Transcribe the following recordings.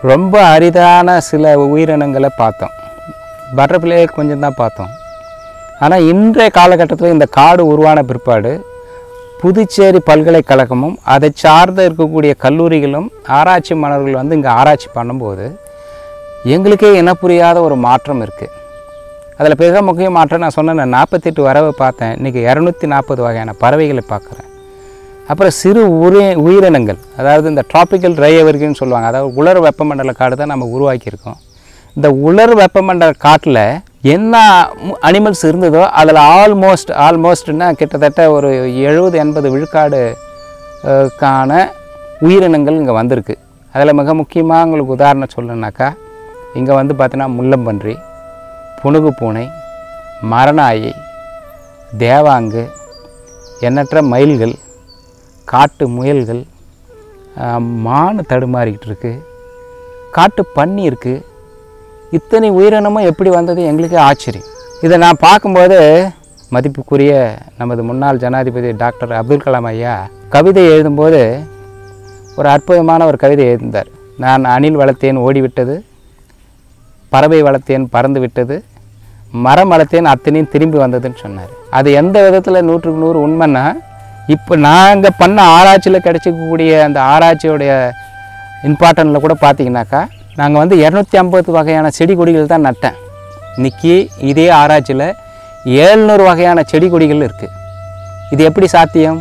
ரொம்ப அரிதான சில உயிரினங்களை பார்த்தோம் பட்டர்ஃப்ளையே கொஞ்சம் தான் பார்த்தோம் ஆனால் இன்றைய காலகட்டத்தில் இந்த காடு உருவான பிற்பாடு புதுச்சேரி பல்கலைக்கழகமும் அதை சார்ந்து இருக்கக்கூடிய கல்லூரிகளும் ஆராய்ச்சி மாணவர்கள் வந்து இங்கே ஆராய்ச்சி பண்ணும்போது எங்களுக்கே இன புரியாத ஒரு மாற்றம் இருக்குது அதில் மிக முக்கிய மாற்றம் நான் சொன்னேன் நாற்பத்தெட்டு வரவை பார்த்தேன் இன்றைக்கி இரநூத்தி நாற்பது வகையான பறவைகளை பார்க்குறேன் அப்புறம் சிறு உரி உயிரினங்கள் அதாவது இந்த டிராபிக்கல் ட்ரை எவர்கின்னு சொல்லுவாங்க அதாவது உலர் வெப்பமண்டல காடு தான் நம்ம உருவாக்கியிருக்கோம் இந்த உலர் வெப்பமண்டல காட்டில் என்ன அனிமல்ஸ் இருந்ததோ அதில் ஆல்மோஸ்ட் ஆல்மோஸ்ட்னா கிட்டத்தட்ட ஒரு எழுபது எண்பது விழுக்காடு அஹ், கான உயிரினங்கள் இங்கே வந்திருக்கு அதில் மிக முக்கியமாக உங்களுக்கு உதாரணம் சொல்லணுன்னாக்கா இங்கே வந்து பார்த்தீங்கன்னா முள்ளம்பன்றி புனுகு பூனை மரணாயை தேவாங்கு எண்ணற்ற மயில்கள் காட்டு முயல்கள் ஆஹ், மான் தடுமாறிக்கிட்டு இருக்கு காட்டு பன்னி இருக்குது இத்தனை உயிரினமும் எப்படி வந்தது எங்களுக்கே ஆச்சரியம் இதை நான் பார்க்கும்போது மதிப்புக்குரிய நமது முன்னாள் ஜனாதிபதி டாக்டர் அப்துல் கலாம் ஐயா கவிதை எழுதும்போது ஒரு அற்புதமான ஒரு கவிதை எழுந்தார் நான் அணில் வளர்த்தேன் ஓடிவிட்டது பறவை வளர்த்தேன் பறந்து விட்டது மரம் வளர்த்தேன் அத்தனையும் திரும்பி வந்ததுன்னு சொன்னார் அது எந்த விதத்தில் நூற்றுக்கு நூறு உண்மைன்னா இப்போ நாங்கள் பண்ண ஆராய்ச்சியில் கிடைச்சிக்கக்கூடிய அந்த ஆராய்ச்சியோடைய இம்பார்ட்டனில் கூட பார்த்தீங்கன்னாக்கா நாங்கள் வந்து இரநூத்தி ஐம்பது வகையான செடி கொடிகள் தான் நட்டேன் இன்னைக்கு இதே ஆராய்ச்சியில் ஏழ்நூறு வகையான செடி கொடிகள் இருக்குது இது எப்படி சாத்தியம்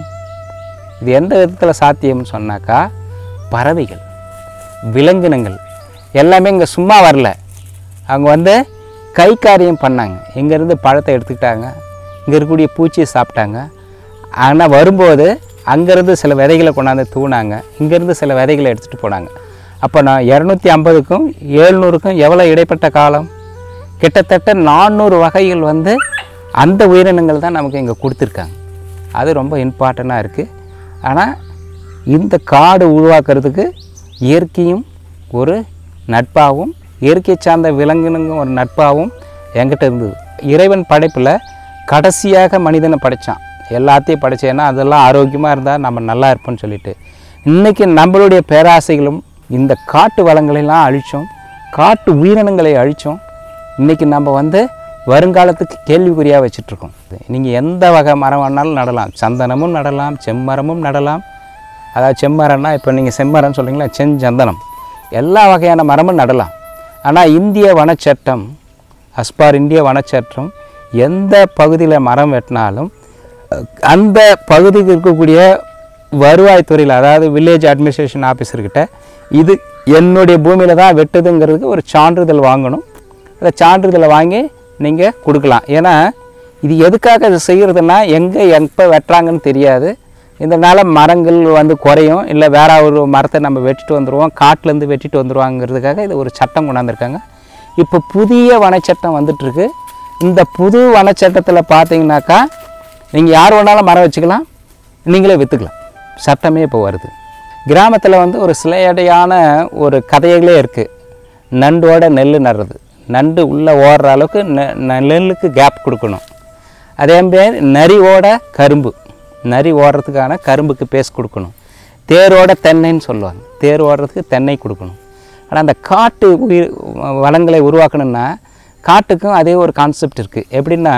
இது எந்த விதத்தில் சாத்தியம்னு சொன்னாக்கா பறவைகள் விலங்கினங்கள் எல்லாமே இங்கே சும்மா வரல அவங்க வந்து கை காரியம் பண்ணாங்க இங்கேருந்து பழத்தை எடுத்துக்கிட்டாங்க இங்கே இருக்கக்கூடிய பூச்சியை சாப்பிட்டாங்க ஆனால் வரும்போது அங்கேருந்து சில விதைகளை கொண்டாந்து தூணாங்க இங்கேருந்து சில விதைகளை எடுத்துகிட்டு போனாங்க அப்போ நான் இரநூத்தி ஐம்பதுக்கும் ஏழ்நூறுக்கும் எவ்வளோ இடைப்பட்ட காலம் கிட்டத்தட்ட நானூறு வகைகள் வந்து அந்த உயிரினங்கள் தான் நமக்கு இங்கே கொடுத்துருக்காங்க அது ரொம்ப இம்பார்ட்டண்ட்டாக இருக்குது ஆனால் இந்த காடு உருவாக்குறதுக்கு இயற்கையும் ஒரு நட்பாகவும் இயற்கை சார்ந்த விலங்கினங்க ஒரு நட்பாகவும் என்கிட்ட இருந்தது இறைவன் படைப்பில் கடைசியாக மனிதனை படைச்சான் எல்லாத்தையும் படைச்சேன்னா அதெல்லாம் ஆரோக்கியமாக இருந்தால் நம்ம நல்லா இருப்போம்னு சொல்லிட்டு இன்றைக்கி நம்மளுடைய பேராசைகளும் இந்த காட்டு வளங்களெல்லாம் அழித்தோம் காட்டு உயிரினங்களை அழித்தோம் இன்றைக்கி நம்ம வந்து வருங்காலத்துக்கு கேள்விக்குறியாக வச்சிட்ருக்கோம் நீங்கள் எந்த வகை மரம் வேணாலும் நடலாம் சந்தனமும் நடலாம் செம்மரமும் நடலாம் அதாவது செம்மரம்னா இப்போ நீங்கள் செம்மரம்னு சொல்கிறீங்களா செஞ்சந்தனம் எல்லா வகையான மரமும் நடலாம் ஆனால் இந்திய வனச்சட்டம் அஸ்பார் இந்திய வனச்சட்டம் எந்த பகுதியில் மரம் வெட்டினாலும் அஹ், அந்த பகுதிக்கு இருக்கக்கூடிய வருவாய்த்துறையில் அதாவது வில்லேஜ் அட்மினிஸ்ட்ரேஷன் ஆஃபீஸர்கிட்ட இது என்னுடைய பூமியில் தான் வெட்டுதுங்கிறதுக்கு ஒரு சான்றிதழ் வாங்கணும் அந்த சான்றிதழை வாங்கி நீங்கள் கொடுக்கலாம் ஏன்னா இது எதுக்காக இது செய்கிறதுனா எங்கே எப்போ வெட்டுறாங்கன்னு தெரியாது இதனால் மரங்கள் வந்து குறையும் இல்லை வேற ஒரு மரத்தை நம்ம வெட்டிட்டு வந்துடுவோம் காட்டிலேருந்து வெட்டிட்டு வந்துடுவாங்கிறதுக்காக இது ஒரு சட்டம் கொண்டாந்துருக்காங்க இப்போ புதிய வனச்சட்டம் வந்துட்டுருக்கு இந்த புது வனச்சட்டத்தில் பார்த்தீங்கன்னாக்கா நீங்கள் யார் வேணாலும் மரம் வச்சுக்கலாம் நீங்களே விற்றுக்கலாம் சட்டமே இப்போ வருது கிராமத்தில் வந்து ஒரு சிலையடையான ஒரு கதைகளே இருக்குது நண்டோட நெல் நடுறது நண்டு உள்ளே ஓடுற அளவுக்கு நெ- நெல்லுக்கு கேப் கொடுக்கணும் அதே மாதிரி நரியோட கரும்பு நரி ஓடுறதுக்கான கரும்புக்கு பேஸ் கொடுக்கணும் தேரோட தென்னைன்னு சொல்லுவாங்க தேர் ஓடுறதுக்கு தென்னை கொடுக்கணும் ஆனால் அந்த காட்டு உயிர் வளங்களை உருவாக்கணும்னா காட்டுக்கும் அதே ஒரு கான்செப்ட் இருக்குது எப்படின்னா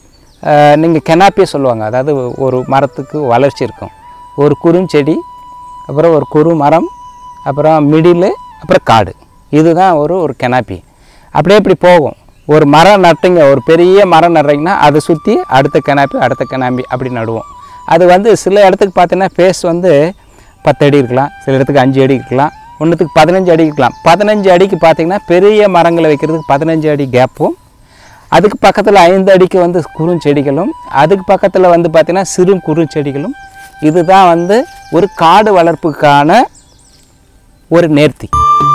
நீங்கள் கெனாப்பியே சொல்லுவாங்க அதாவது ஒரு மரத்துக்கு வளர்ச்சி இருக்கும் ஒரு குறுஞ்செடி அப்புறம் ஒரு குறு மரம் அப்புறம் மிடில் அப்புறம் காடு இதுதான் ஒரு ஒரு கெனாப்பி அப்படியே இப்படி போகும் ஒரு மரம் நட்டுங்க ஒரு பெரிய மரம் நடுறீங்கன்னா அதை சுற்றி அடுத்த கெனாப்பி அடுத்த கெனாப்பி அப்படி நடுவோம் அது வந்து சில இடத்துக்கு பார்த்தீங்கன்னா ஃபேஸ் வந்து பத்து அடி இருக்கலாம் சில இடத்துக்கு அஞ்சு அடி இருக்கலாம் ஒன்றுத்துக்கு பதினஞ்சு அடி இருக்கலாம் பதினஞ்சு அடிக்கு பார்த்தீங்கன்னா பெரிய மரங்களை வைக்கிறதுக்கு பதினஞ்சு அடி கேப்பும் அதுக்கு பக்கத்தில் ஐந்து அடிக்கு வந்து குறுஞ்செடிகளும் அதுக்கு பக்கத்தில் வந்து பார்த்திங்கன்னா சிறு குறுஞ்செடிகளும் இதுதான் வந்து ஒரு காடு வளர்ப்புக்கான ஒரு நேர்த்தி